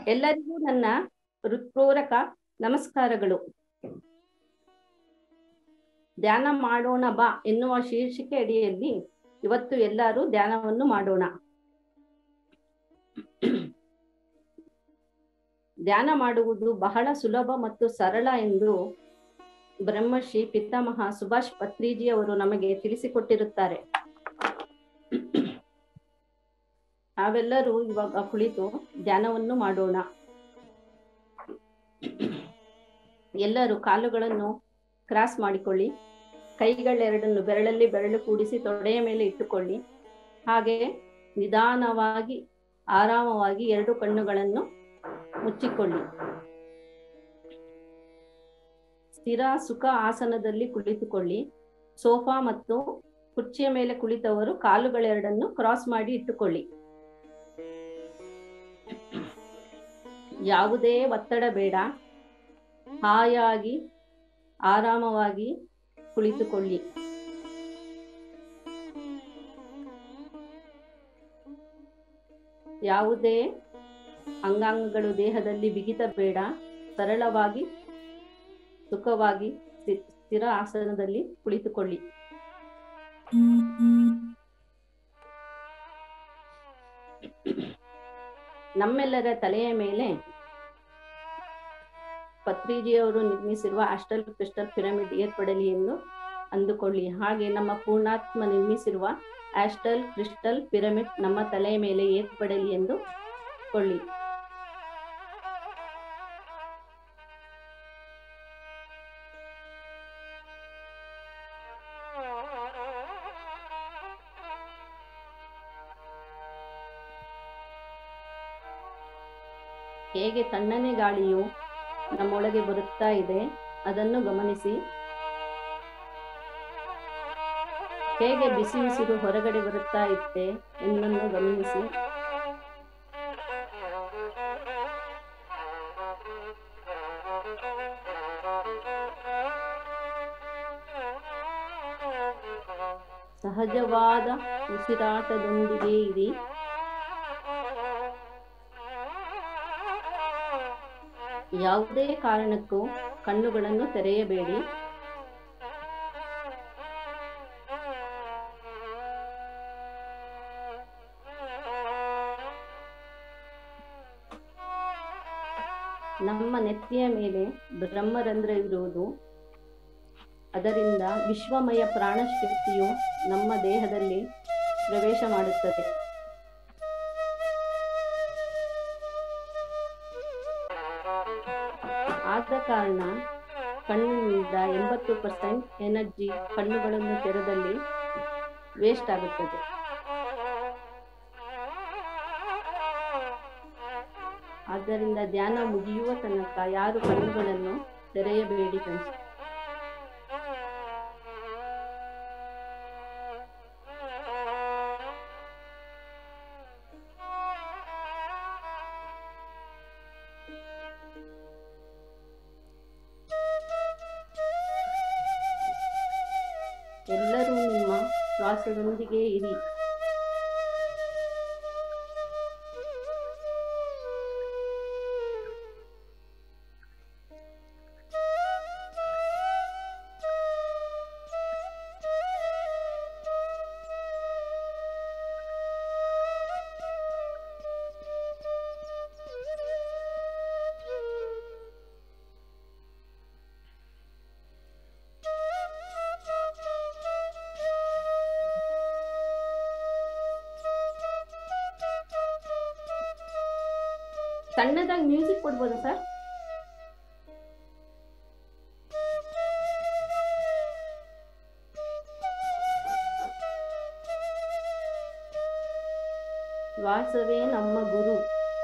ಎಲ್ಲರಿಗೂ ನನ್ನ ಹೃತ್ಪೂರ್ವಕ ನಮಸ್ಕಾರಗಳು ಧ್ಯಾನ ಮಾಡೋಣ ಬಾ ಎನ್ನುವ ಶೀರ್ಷಿಕೆ ಅಡಿಯಲ್ಲಿ ಇವತ್ತು ಎಲ್ಲರೂ ಧ್ಯಾನವನ್ನು ಮಾಡೋಣ ಧ್ಯಾನ ಮಾಡುವುದು ಬಹಳ ಸುಲಭ ಮತ್ತು ಸರಳ ಎಂದು ಬ್ರಹ್ಮಶ್ರೀ ಪಿತಾಮಹ ಸುಭಾಷ್ ಪತ್ರಿಜಿ ಅವರು ನಮಗೆ ತಿಳಿಸಿಕೊಟ್ಟಿರುತ್ತಾರೆ ನಾವೆಲ್ಲರೂ ಇವಾಗ ಕುಳಿತು ಧ್ಯಾನವನ್ನು ಮಾಡೋಣ ಎಲ್ಲರೂ ಕಾಲುಗಳನ್ನು ಕ್ರಾಸ್ ಮಾಡಿಕೊಳ್ಳಿ ಕೈಗಳೆರಡನ್ನು ಬೆರಳಲ್ಲಿ ಬೆರಳು ಕೂಡಿಸಿ ತೊಡೆಯ ಮೇಲೆ ಇಟ್ಟುಕೊಳ್ಳಿ ಹಾಗೆ ನಿಧಾನವಾಗಿ ಆರಾಮವಾಗಿ ಎರಡು ಕಣ್ಣುಗಳನ್ನು ಮುಚ್ಚಿಕೊಳ್ಳಿ ಸ್ಥಿರ ಸುಖ ಆಸನದಲ್ಲಿ ಕುಳಿತುಕೊಳ್ಳಿ ಸೋಫಾ ಮತ್ತು ಕುರ್ಚಿಯ ಮೇಲೆ ಕುಳಿತವರು ಕಾಲುಗಳೆರಡನ್ನು ಕ್ರಾಸ್ ಮಾಡಿ ಇಟ್ಟುಕೊಳ್ಳಿ ಯಾವುದೇ ಒತ್ತಡ ಬೇಡ ಹಾಯಾಗಿ ಆರಾಮವಾಗಿ ಕುಳಿತುಕೊಳ್ಳಿ ಯಾವುದೇ ಅಂಗಾಂಗಗಳು ದೇಹದಲ್ಲಿ ಬಿಗಿತ ಬೇಡ ಸರಳವಾಗಿ ಸುಖವಾಗಿ ಸ್ಥಿರ ಆಸನದಲ್ಲಿ ಕುಳಿತುಕೊಳ್ಳಿ ನಮ್ಮೆಲ್ಲರ ತಲೆಯ ಮೇಲೆ ಪತ್ರಿಜಿಯವರು ನಿರ್ಮಿಸಿರುವ ಅಸ್ಟಲ್ ಕ್ರಿಸ್ಟಲ್ ಪಿರಮಿಡ್ ಏರ್ಪಡಲಿ ಎಂದು ಅಂದುಕೊಳ್ಳಿ ಹಾಗೆ ನಮ್ಮ ಪೂರ್ಣಾತ್ಮ ನಿರ್ಮಿಸಿರುವ ಆಸ್ಟಲ್ ಕ್ರಿಸ್ಟಲ್ ಪಿರಮಿಡ್ ನಮ್ಮ ತಲೆಯ ಮೇಲೆ ಏರ್ಪಡಲಿ ಎಂದು ಕೊಳ್ಳಿ ಹೇಗೆ ತಣ್ಣನೆ ಗಾಳಿಯು ನಮ್ಮೊಳಗೆ ಬರುತ್ತಾ ಇದೆ ಅದನ್ನು ಗಮನಿಸಿ ಹೇಗೆ ಬಿಸಿ ಉಸಿರು ಹೊರಗಡೆ ಬರುತ್ತಾ ಇತ್ತೆ ಎಂದನ್ನು ಗಮನಿಸಿ ಸಹಜವಾದ ಉಸಿರಾಟದೊಂದಿಗೆ ಇರಿ ಯಾವುದೇ ಕಾರಣಕ್ಕೂ ಕಣ್ಣುಗಳನ್ನು ತೆರೆಯಬೇಡಿ ನಮ್ಮ ನೆತ್ತಿಯ ಮೇಲೆ ಬ್ರಹ್ಮರಂಧ್ರ ಇರುವುದು ಅದರಿಂದ ವಿಶ್ವಮಯ ಪ್ರಾಣಶಕ್ತಿಯು ನಮ್ಮ ದೇಹದಲ್ಲಿ ಪ್ರವೇಶ ಮಾಡುತ್ತದೆ ಆದ ಕಾರಣ ಕಣ್ಣಿನಿಂದ ಎಂಬತ್ತು ಪರ್ಸೆಂಟ್ ಎನರ್ಜಿ ಕಣ್ಣುಗಳನ್ನು ತೆರೆದಲ್ಲಿ ವೇಸ್ಟ್ ಆಗುತ್ತದೆ ಆದ್ದರಿಂದ ಧ್ಯಾನ ಮುಗಿಯುವ ತನಕ ಯಾರು ಕಣ್ಣುಗಳನ್ನು ತೆರೆಯಬೇಡಿ ಫ್ರೆಂಡ್ಸ್ ಎಲ್ಲರೂ ನಿಮ್ಮ ಶ್ವಾಸದೊಂದಿಗೆ ಇರಿ ಸಣ್ಣದಾಗಿ ಮ್ಯೂಸಿಕ್ ಕೊಡ್ಬೋದಾ ಸರ್ ಶ್ವಾಸವೇ ನಮ್ಮ ಗುರು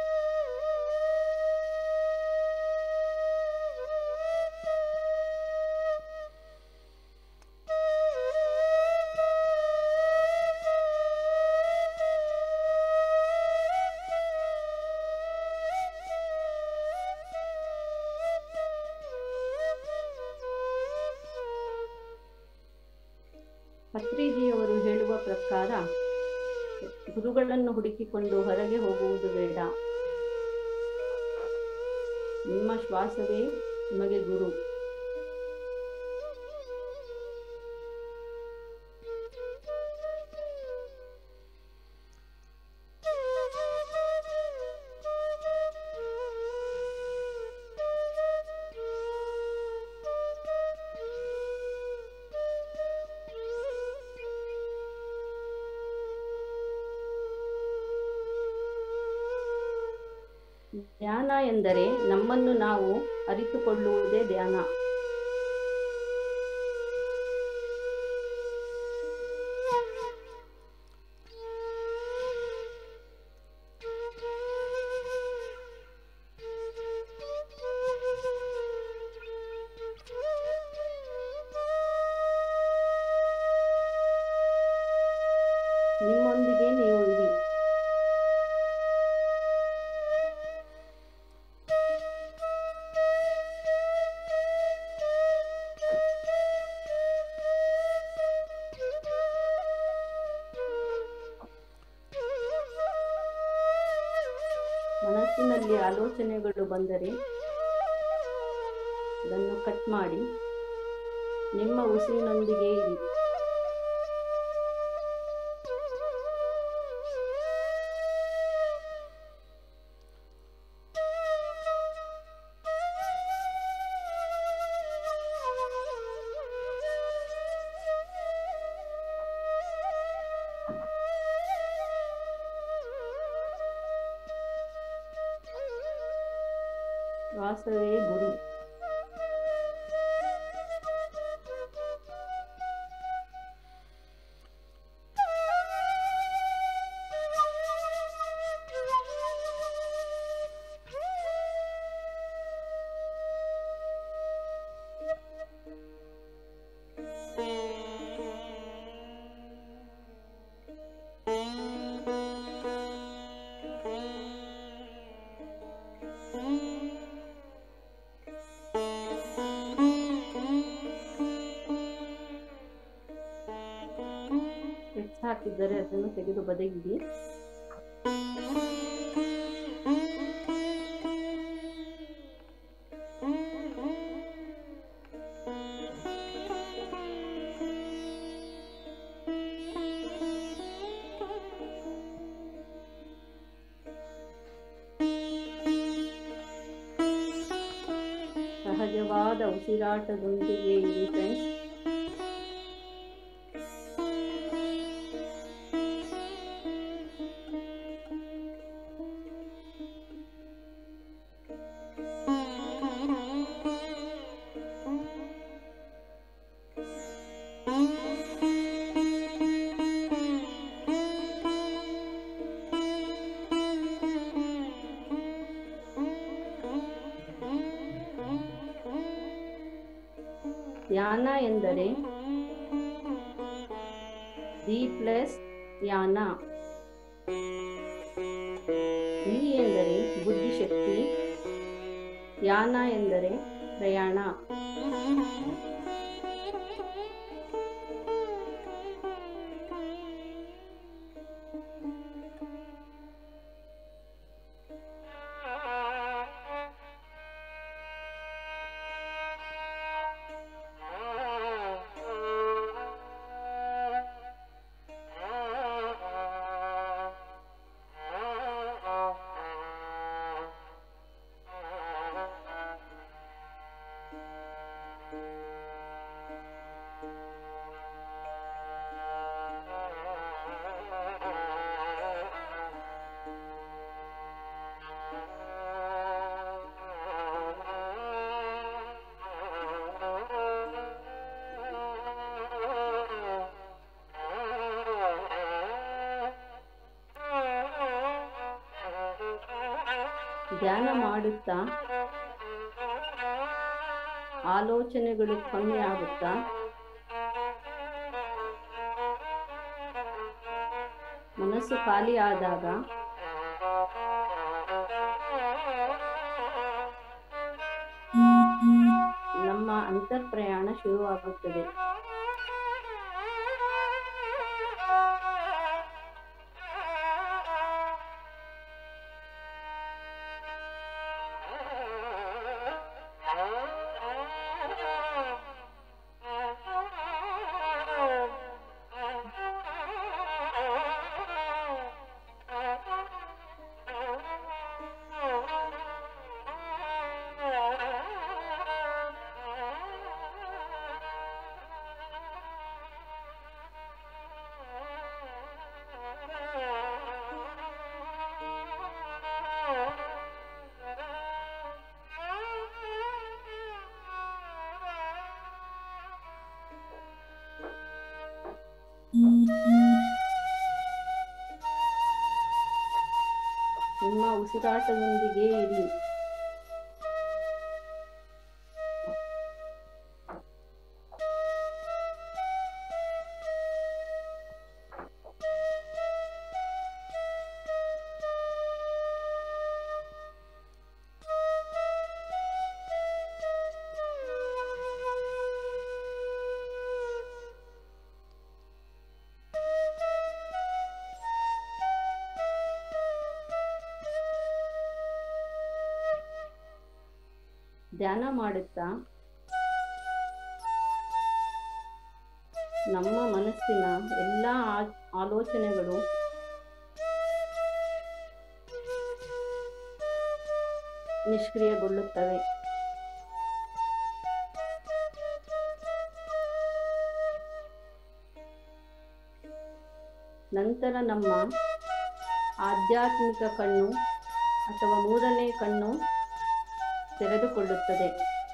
ಪತ್ರಿಜಿಯವರು ಹೇಳುವ ಪ್ರಕಾರ ಗುರುಗಳನ್ನು ಹುಡುಕಿಕೊಂಡು ಹೊರಗೆ ಹೋಗುವುದು ಬೇಡ ನಿಮ್ಮ ಶ್ವಾಸವೇ ನಿಮಗೆ ಗುರು ಧ್ಯಾನ ಎಂದರೆ ನಮ್ಮನ್ನು ನಾವು ಅರಿತುಕೊಳ್ಳುವುದೇ ಧ್ಯಾನ ನಿಮ್ಮೊಂದಿಗೆ ನೀವು ಇರಿ ಮನಸ್ಸಿನಲ್ಲಿ ಆಲೋಚನೆಗಳು ಬಂದರೆ ಅದನ್ನು ಕಟ್ ಮಾಡಿ ನಿಮ್ಮ ಉಸಿರಿನೊಂದಿಗೆ ಇರಿ ಶ್ವಾಸವೇ ಗುರು ಹೆಚ್ಚು ಹಾಕಿದ್ದರೆ ಅದನ್ನು ತೆಗೆದು ಬದಿಗಿಡಿ ಸಹಜವಾದ ಉಸಿರಾಟದೊಂದಿಗೆ ಇರಿ ಫ್ರೆಂಡ್ಸ್ ಧ್ಯಾನ ಎಂದರೆ ದಿ ಪ್ಲಸ್ ಯಾನ ವಿ ಎಂದರೆ ಬುದ್ಧಿಶಕ್ತಿ ಯಾನ ಎಂದರೆ ಪ್ರಯಾಣ ಧ್ಯಾನ ಮಾಡುತ್ತಾ ಆಲೋಚನೆಗಳು ಕಮ್ಮಿ ಆಗುತ್ತಾ ಮನಸ್ಸು ಖಾಲಿ ಆದಾಗ ನಮ್ಮ ಅಂತರ್ಪ್ರಯಾಣ ಶುರುವಾಗುತ್ತದೆ ನಿಮ್ಮ ಉಸಿರಾಟದೊಂದಿಗೆ ಇರಿ ಧ್ಯಾನ ಮಾಡುತ್ತಾ ನಮ್ಮ ಮನಸ್ಸಿನ ಎಲ್ಲ ಆ- ಆಲೋಚನೆಗಳು ನಿಷ್ಕ್ರಿಯಗೊಳ್ಳುತ್ತವೆ ನಂತರ ನಮ್ಮ ಆಧ್ಯಾತ್ಮಿಕ ಕಣ್ಣು ಅಥವಾ ಮೂರನೇ ಕಣ್ಣು ತೆರೆದುಕೊಳ್ಳುತ್ತದೆ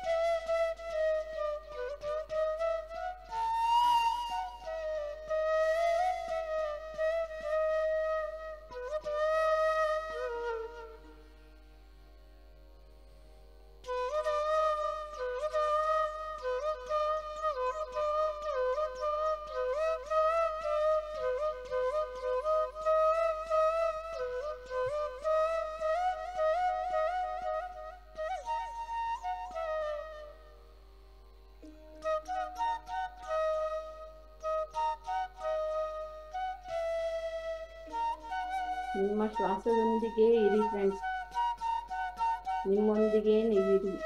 ನಿಮ್ಮ ಶ್ವಾಸದೊಂದಿಗೆ ಇರಿ ಫ್ರೆಂಡ್ಸ್ ನಿಮ್ಮೊಂದಿಗೆ ನೀವಿರಿ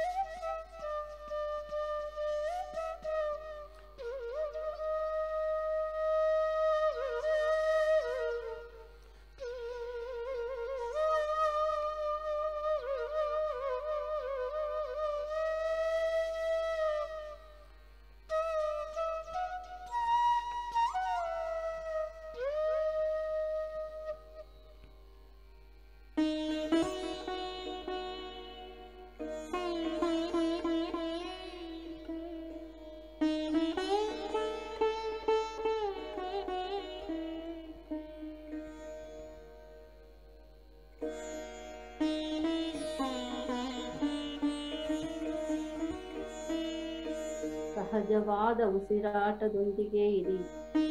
ಸಹಜವಾದ ಉಸಿರಾಟದೊಂದಿಗೆ ಇರಿ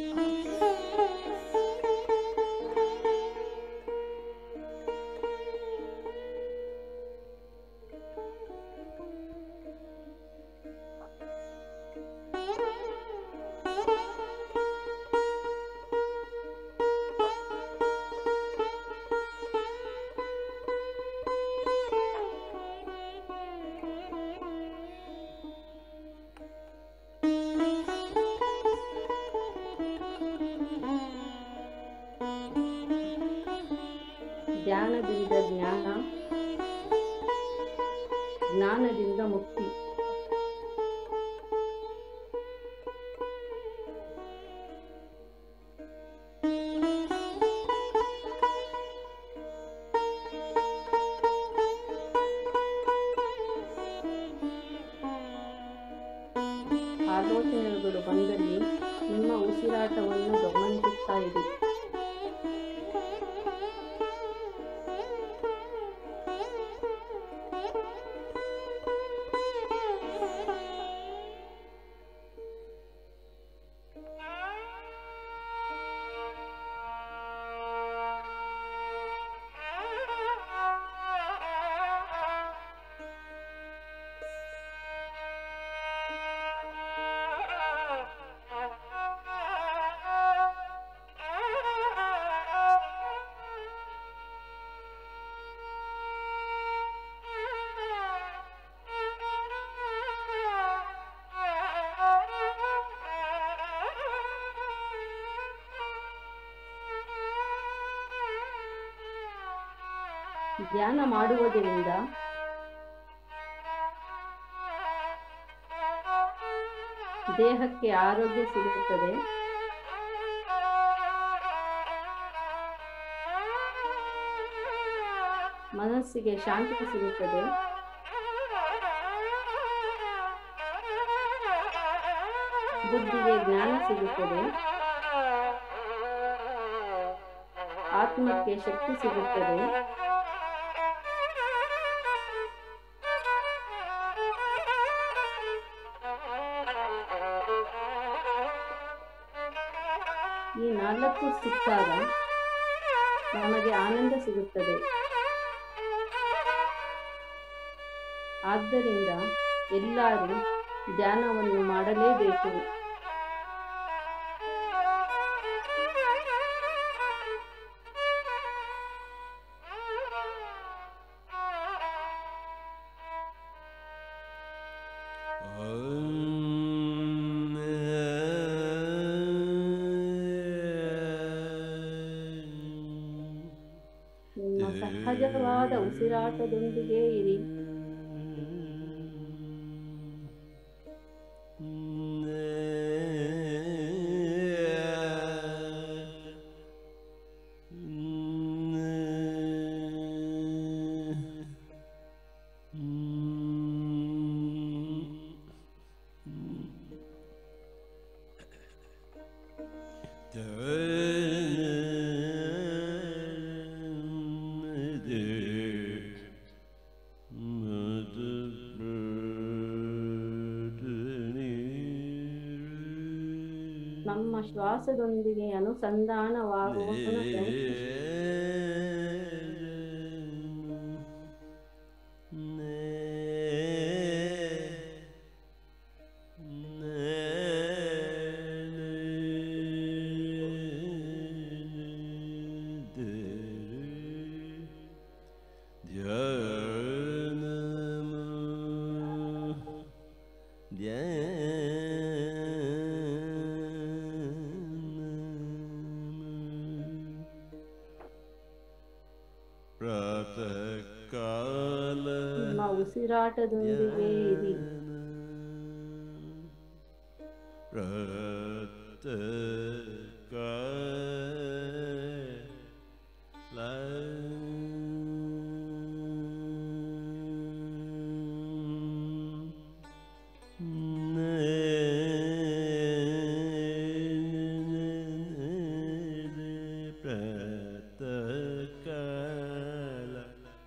ಧ್ಯಾನದಿಂದ ಜ್ಞಾನ ಜ್ಞಾನದಿಂದ ಮುಕ್ತಿ ಆಲೋಚನೆಗಳು ಬಂದಲ್ಲಿ ನಿಮ್ಮ ಉಸಿರಾಟವನ್ನು ಗಮನಿಸುತ್ತಾ ಇರಿ ಧ್ಯಾನ ಮಾಡುವುದರಿಂದ ದೇಹಕ್ಕೆ ಆರೋಗ್ಯ ಸಿಗುತ್ತದೆ ಮನಸ್ಸಿಗೆ ಶಾಂತಿ ಸಿಗುತ್ತದೆ ಬುದ್ಧಿಗೆ ಜ್ಞಾನ ಸಿಗುತ್ತದೆ ಆತ್ಮಕ್ಕೆ ಶಕ್ತಿ ಸಿಗುತ್ತದೆ ಈ ನಾಲ್ಕು ಸಿಕ್ಕಾಗ ನಮಗೆ ಆನಂದ ಸಿಗುತ್ತದೆ ಆದ್ದರಿಂದ ಎಲ್ಲರೂ ಧ್ಯಾನವನ್ನು ಮಾಡಲೇಬೇಕು ನಿಮ್ಮ ಸಹಜವಾದ ಉಸಿರಾಟದೊಂದಿಗೆ ಇರಿ ನಮ್ಮ ಶ್ವಾಸದೊಂದಿಗೆ ಅನುಸಂಧಾನವಾಗುವ ಪ್ರಯತ್ನಿಸಿ ಪ್ರಾತಃಕಾಲ ನಿಮ್ಮ ಉಸಿರಾಟದೊಂದಿಗೆ ಇರಿ ಪ್ರಾತಃಕಾಲ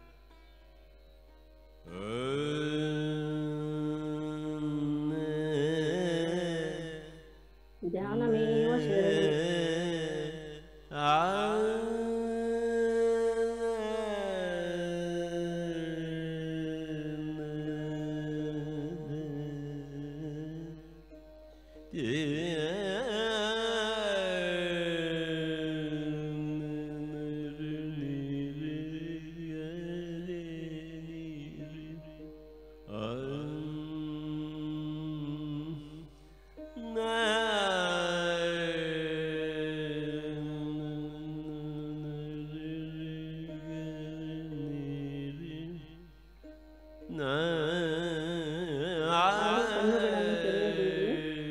ಧ್ಯಾನಮೇವ ಶರಣು ಕಣ್ಣುಗಳನ್ನು ತೆರೆಯಬೇಡಿ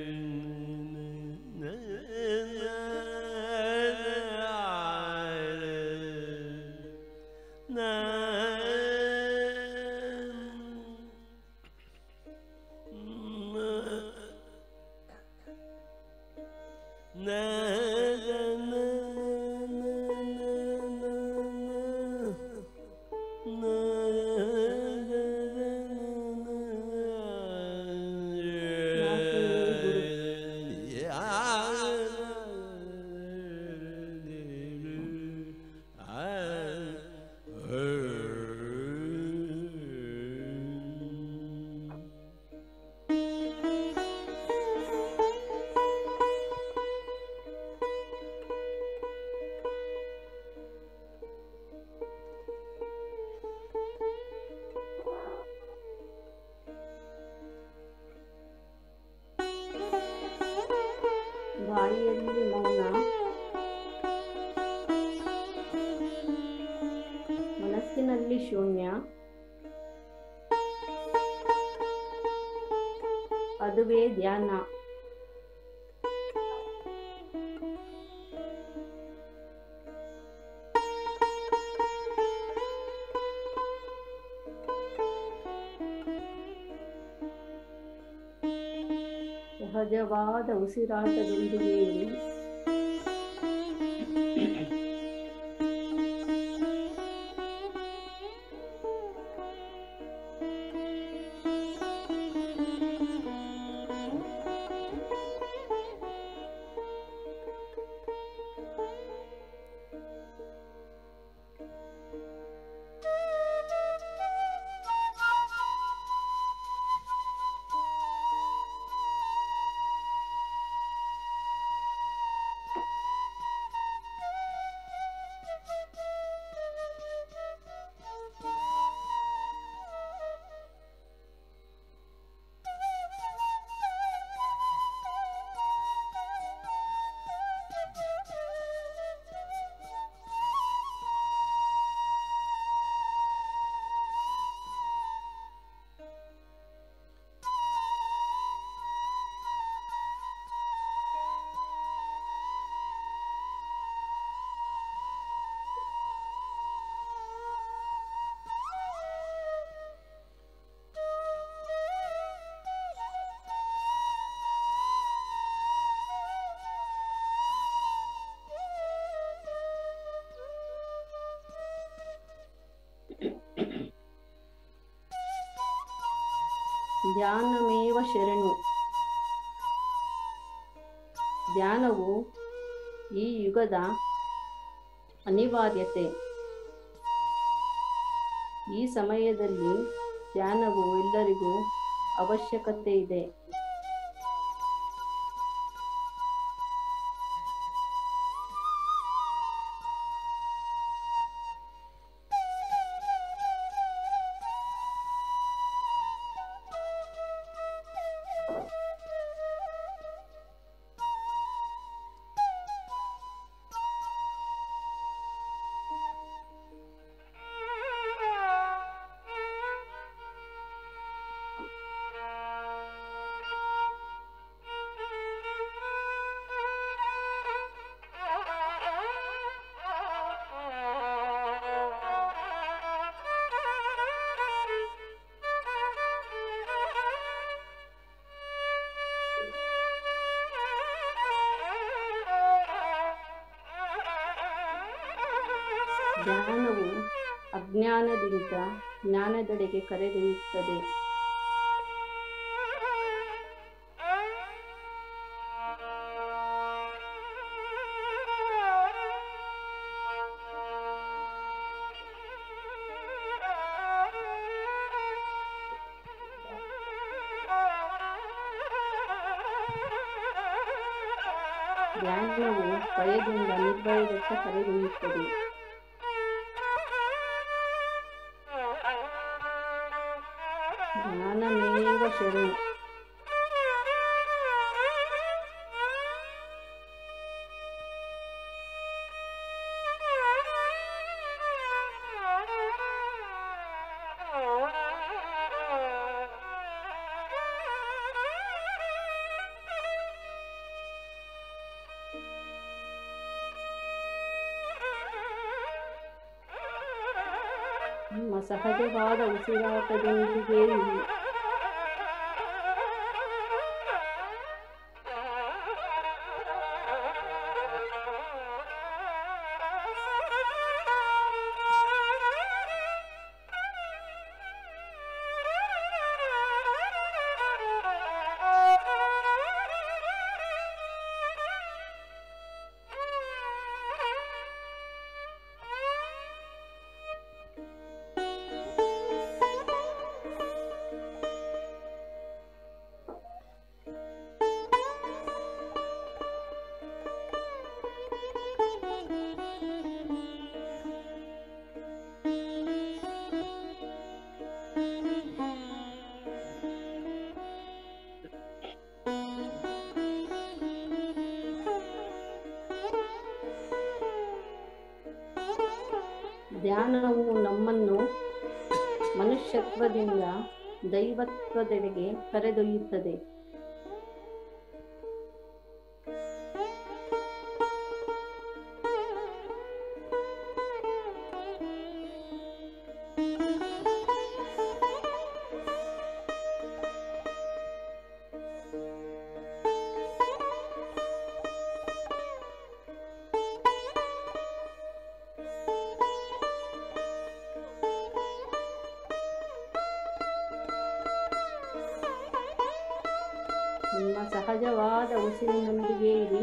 ಬಾಯಿಯಲ್ಲಿ ಮೌನ ಮನಸ್ಸಿನಲ್ಲಿ ಶೂನ್ಯ ಅದುವೇ ಧ್ಯಾನ ಸಹಜವಾದ ಉಸಿರಾಟದೊಂದಿಗೆ ಇರಿ ಧ್ಯಾನಮೇವ ಶರಣು ಧ್ಯಾನವು ಈ ಯುಗದ ಅನಿವಾರ್ಯತೆ ಈ ಸಮಯದಲ್ಲಿ ಧ್ಯಾನವು ಎಲ್ಲರಿಗೂ ಅವಶ್ಯಕತೆ ಇದೆ ಧ್ಯಾನವು ಅಜ್ಞಾನದಿಂದ ಜ್ಞಾನದೆಡೆಗೆ ಕರೆದೊಯ್ಯುತ್ತದೆ ಧ್ಯಾನವು ಭಯದಿಂದ ನಿರ್ಭಯದತ್ತ ಕರೆದೊಯ್ಯುತ್ತದೆ ಜ್ಞಾನಮೇವ ಶರಣು ನಿಮ್ಮ ಸಹಜವಾದ ಉಸಿರಾಟದೊಂದಿಗೆ ಇರಿ ಧ್ಯಾನವು ನಮ್ಮನ್ನು ಮನುಷ್ಯತ್ವದಿಂದ ದೈವತ್ವದೆಡೆಗೆ ಕರೆದೊಯ್ಯುತ್ತದೆ ನಿಮ್ಮ ಸಹಜವಾದ ಉಸಿರಿನೊಂದಿಗೆ ಇರಿ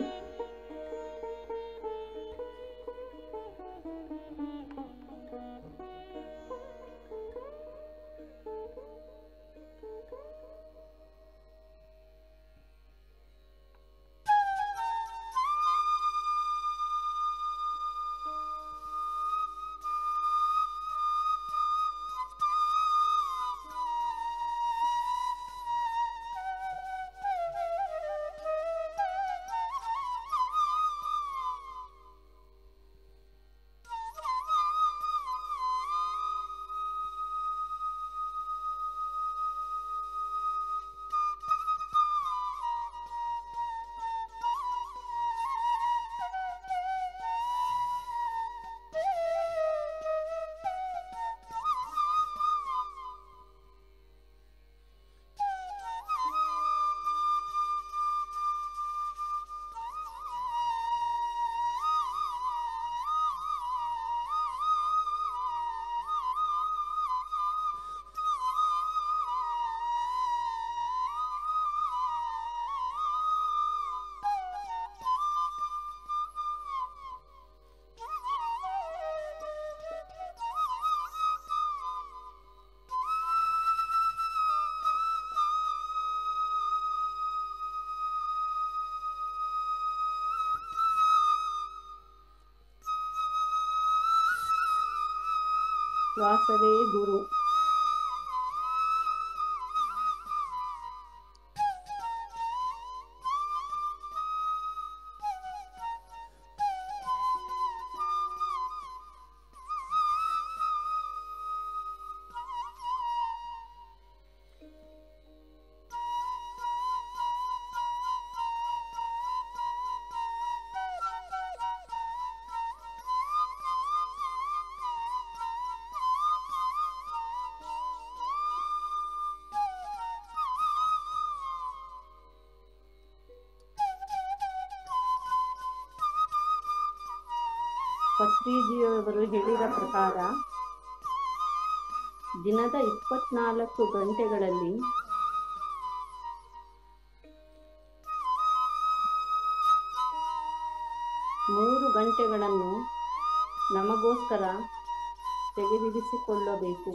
ಶ್ವಾಸವೇ ಗುರು ಪತ್ರಿಜಿಯವರು ಹೇಳಿದ ಪ್ರಕಾರ ದಿನದ ಇಪ್ಪತ್ನಾಲ್ಕು ಗಂಟೆಗಳಲ್ಲಿ ಮೂರು ಗಂಟೆಗಳನ್ನು ನಮಗೋಸ್ಕರ ತೆಗೆದಿರಿಸಿಕೊಳ್ಳಬೇಕು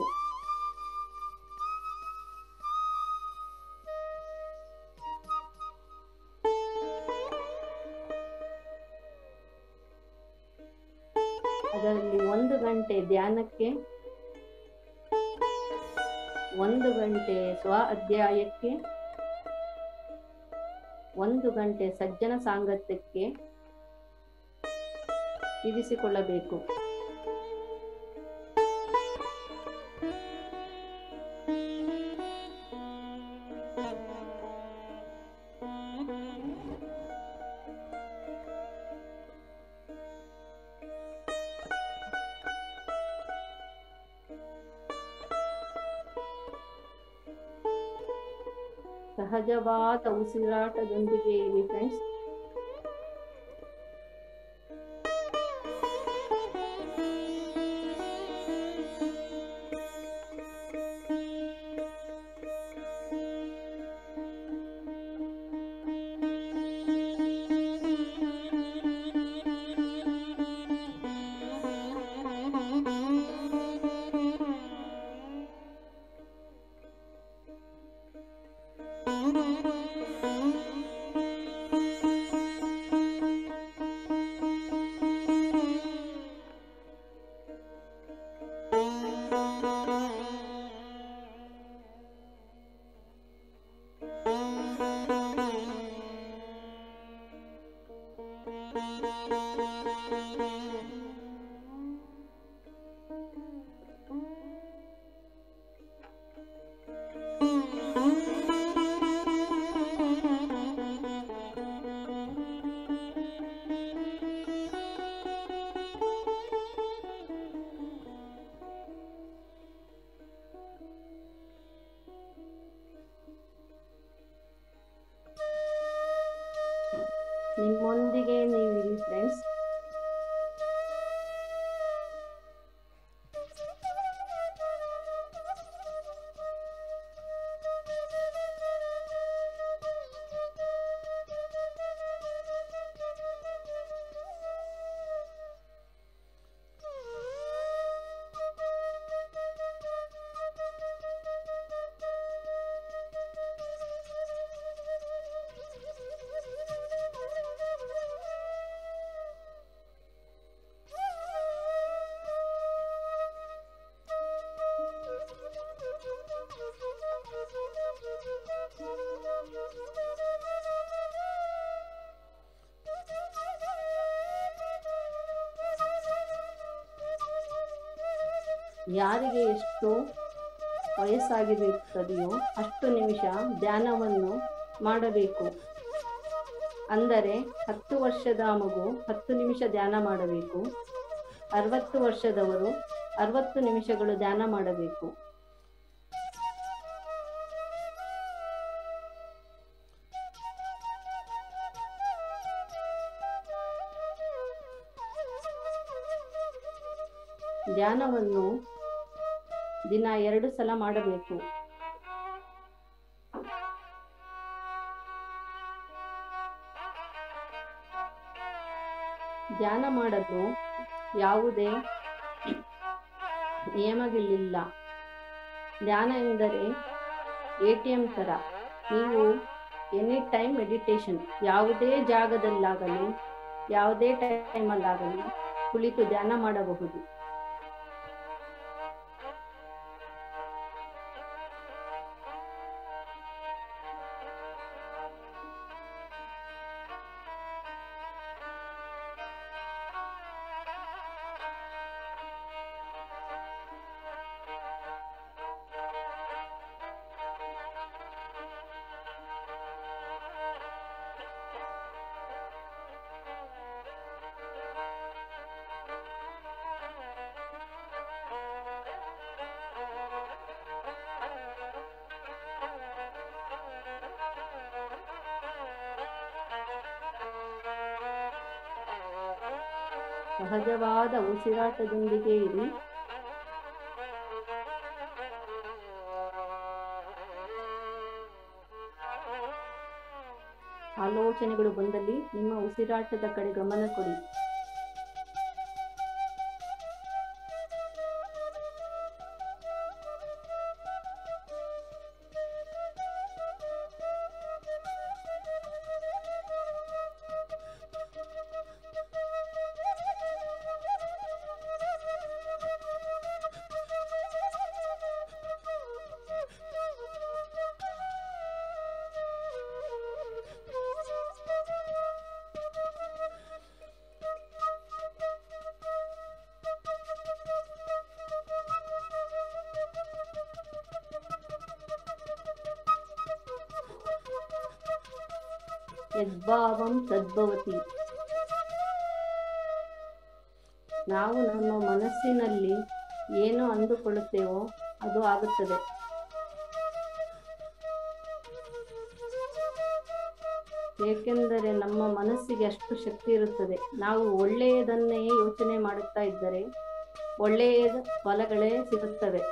ಅದರಲ್ಲಿ ಒಂದು ಗಂಟೆ ಧ್ಯಾನಕ್ಕೆ ಒಂದು ಗಂಟೆ ಸ್ವ ಅಧ್ಯಾಯಕ್ಕೆ ಒಂದು ಗಂಟೆ ಸಜ್ಜನ ಸಾಂಗತ್ಯಕ್ಕೆ ಇರಿಸಿಕೊಳ್ಳಬೇಕು ಸಹಜವಾದ ಉಸಿರಾಟದೊಂದಿಗೆ ಇರಿ ಫ್ರೆಂಡ್ಸ್ ಯಾರಿಗೆ ಎಷ್ಟು ವಯಸ್ಸಾಗಿರುತ್ತದೆಯೋ ಅಷ್ಟು ನಿಮಿಷ ಧ್ಯಾನವನ್ನು ಮಾಡಬೇಕು ಅಂದರೆ ಹತ್ತು ವರ್ಷದ ಮಗು ಹತ್ತು ನಿಮಿಷ ಧ್ಯಾನ ಮಾಡಬೇಕು ಅರವತ್ತು ವರ್ಷದವರು ಅರವತ್ತು ನಿಮಿಷಗಳು ಧ್ಯಾನ ಮಾಡಬೇಕು ಧ್ಯಾನವನ್ನು ದಿನ ಎರಡು ಸಲ ಮಾಡಬೇಕು ಧ್ಯಾನ ಮಾಡಲು ಯಾವುದೇ ನಿಯಮಗಳಿಲ್ಲ ಧ್ಯಾನ ಎಂದರೆ ಎ ಟಿ ಎಂ ಥರ ನೀವು ಎನಿ ಟೈಮ್ ಮೆಡಿಟೇಷನ್ ಯಾವುದೇ ಜಾಗದಲ್ಲಾಗಲಿ ಯಾವುದೇ ಟೈಮಲ್ಲಾಗಲಿ ಕುಳಿತು ಧ್ಯಾನ ಮಾಡಬಹುದು ಸಹಜವಾದ ಉಸಿರಾಟದೊಂದಿಗೆ ಇರಿ ಆಲೋಚನೆಗಳು ಬಂದಲ್ಲಿ ನಿಮ್ಮ ಉಸಿರಾಟದ ಕಡೆ ಗಮನ ಕೊಡಿ ಯದ್ಭಾವಂ ತದ್ಭವತಿ ನಾವು ನಮ್ಮ ಮನಸ್ಸಿನಲ್ಲಿ ಏನು ಅಂದುಕೊಳ್ಳುತ್ತೇವೋ ಅದು ಆಗುತ್ತದೆ ಏಕೆಂದರೆ ನಮ್ಮ ಮನಸ್ಸಿಗೆ ಅಷ್ಟು ಶಕ್ತಿ ಇರುತ್ತದೆ ನಾವು ಒಳ್ಳೆಯದನ್ನೇ ಯೋಚನೆ ಮಾಡುತ್ತಾ ಇದ್ದರೆ ಒಳ್ಳೆಯ ಫಲಗಳೇ ಸಿಗುತ್ತವೆ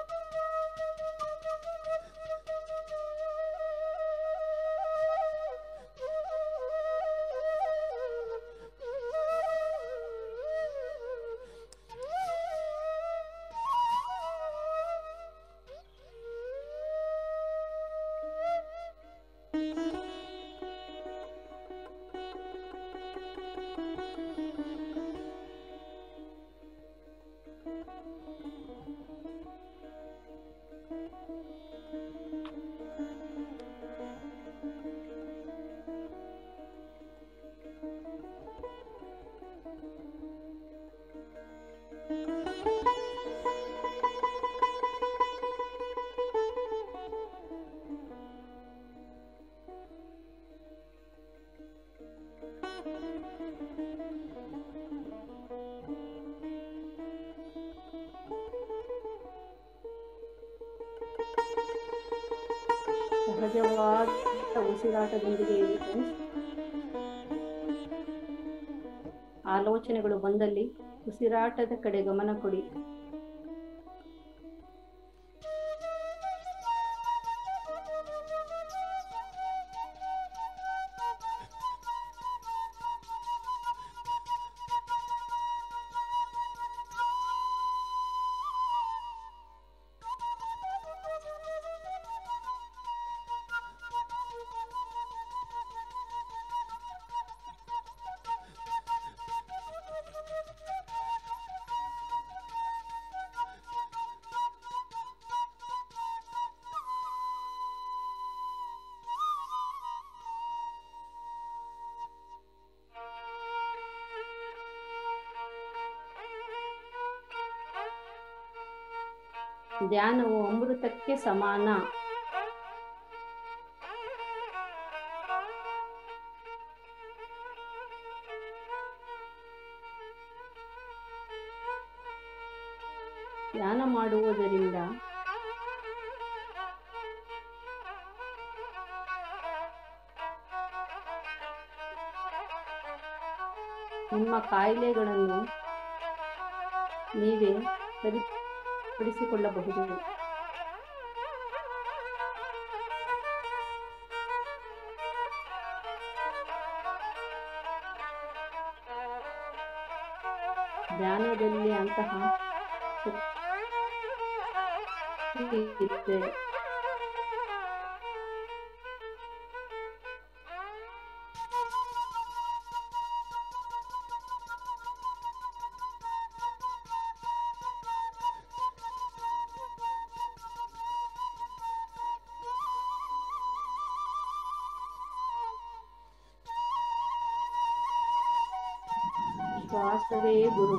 ಸಹಜವಾದ ಉಸಿರಾಟದೊಂದಿಗೆ ಇರಿ friends. ಆಲೋಚನೆಗಳು ಬಂದಲ್ಲಿ ಉಸಿರಾಟದ ಕಡೆ ಗಮನ ಕೊಡಿ ಧ್ಯಾನವು ಅಮೃತಕ್ಕೆ ಸಮಾನ ಧ್ಯಾನ ಮಾಡುವುದರಿಂದ ನಿಮ್ಮ ಕಾಯಿಲೆಗಳನ್ನು ನೀವೇ ಸರಿಪಡಿಸಿಕೊಳ್ಳಬಹುದು ಧ್ಯಾನದಲ್ಲಿ ಅಂತಹ ಶಕ್ತಿ ಇರುತ್ತೆ ಶ್ವಾಸವೇ ಗುರು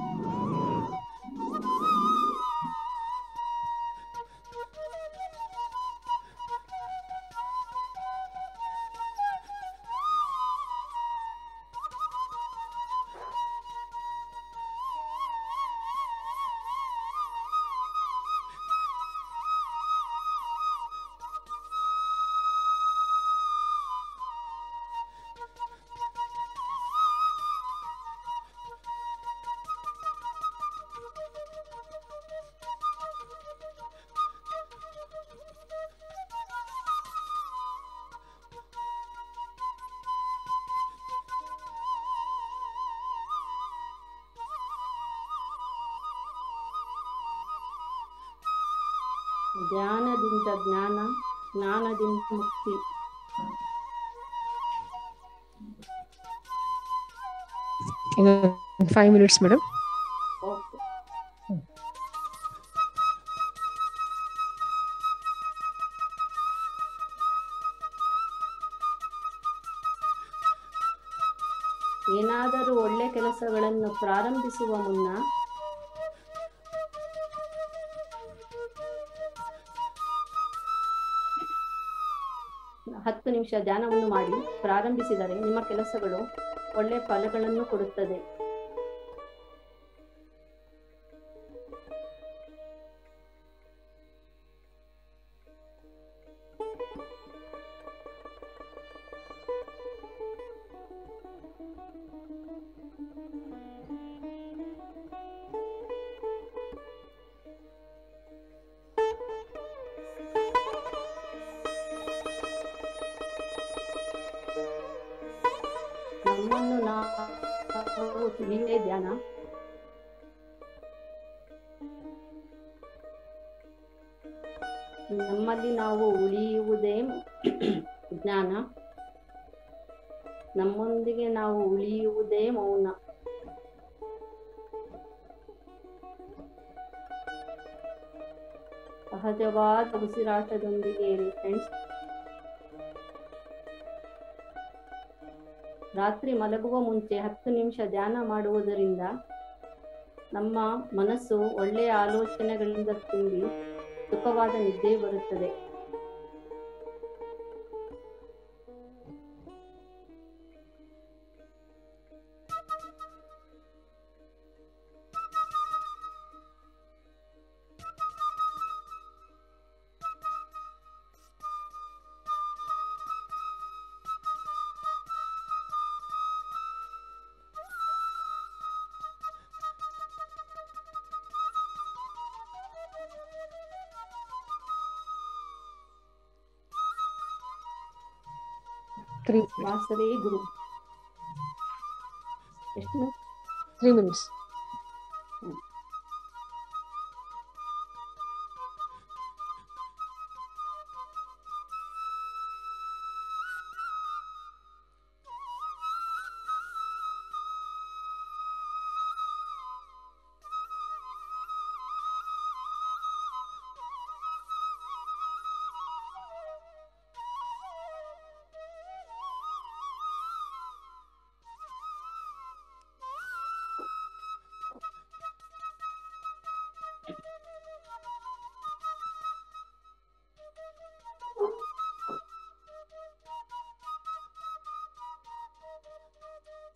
ಧ್ಯಾನದಿಂದ ಜ್ಞಾನ ಜ್ಞಾನದಿಂದ ಮುಕ್ತಿ ಫೈವ್ ಮಿನಿಟ್ಸ್ ಮೇಡಮ್ ಓಕೆ ಏನಾದರೂ ಒಳ್ಳೆ ಕೆಲಸಗಳನ್ನು ಪ್ರಾರಂಭಿಸುವ ಮುನ್ನ ಹತ್ತು ನಿಮಿಷ ಧ್ಯಾನವನ್ನು ಮಾಡಿ ಪ್ರಾರಂಭಿಸಿದರೆ ನಿಮ್ಮ ಕೆಲಸಗಳು ಒಳ್ಳೆ ಫಲಗಳನ್ನು ಕೊಡುತ್ತದೆ ನಮ್ಮನ್ನು ನಾವು ತಿಳಿಯೇ ಧ್ಯಾನ ನಮ್ಮಲ್ಲಿ ನಾವು ಉಳಿಯುವುದೇ ಜ್ಞಾನ ನಮ್ಮೊಂದಿಗೆ ನಾವು ಉಳಿಯುವುದೇ ಮೌನ ಸಹಜವಾದ ಉಸಿರಾಟದೊಂದಿಗೆ ಇರಿ ಫ್ರೆಂಡ್ಸ್ ರಾತ್ರಿ ಮಲಗುವ ಮುಂಚೆ ಹತ್ತು ನಿಮಿಷ ಧ್ಯಾನ ಮಾಡುವುದರಿಂದ ನಮ್ಮ ಮನಸ್ಸು ಒಳ್ಳೆಯ ಆಲೋಚನೆಗಳಿಂದ ತುಂಬಿ ಸುಖವಾದ ನಿದ್ದೆ ಬರುತ್ತದೆ ತ್ರೀ ವಾಸವೇ ಗುರು ಎಷ್ಟು ತ್ರೀ ಮಿನಿಟ್ಸ್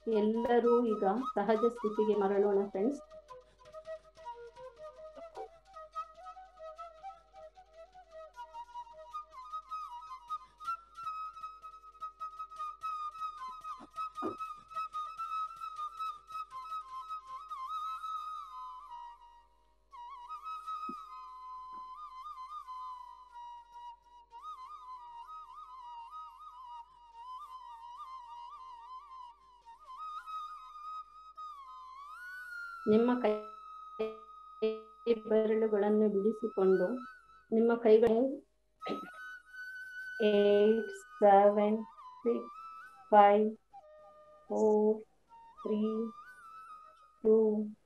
ಎಲ್ಲರೂ ಈಗ ಸಹಜ ಸ್ಥಿತಿಗೆ ಮರಳೋಣ ಫ್ರೆಂಡ್ಸ್ ನಿಮ್ಮ ಕೈ ಬೆರಳುಗಳನ್ನು ಬಿಡಿಸಿಕೊಂಡು ನಿಮ್ಮ ಕೈಗಳು eight seven six five four three two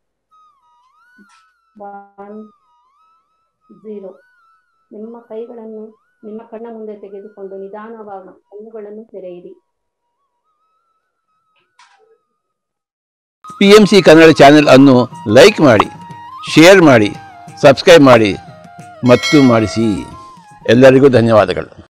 one zero ನಿಮ್ಮ ಕೈಗಳನ್ನು ನಿಮ್ಮ ಕಣ್ಣ ಮುಂದೆ ತೆಗೆದುಕೊಂಡು ನಿಧಾನವಾಗಿ ಕಣ್ಣುಗಳನ್ನು ತೆರೆಯಿರಿ P M C Kannada channel ಅನ್ನು ಲೈಕ್ ಮಾಡಿ ಶೇರ್ ಮಾಡಿ ಸಬ್ಸ್ಕ್ರೈಬ್ ಮಾಡಿ ಮತ್ತು ಮಾಡಿಸಿ ಎಲ್ಲರಿಗೂ ಧನ್ಯವಾದಗಳು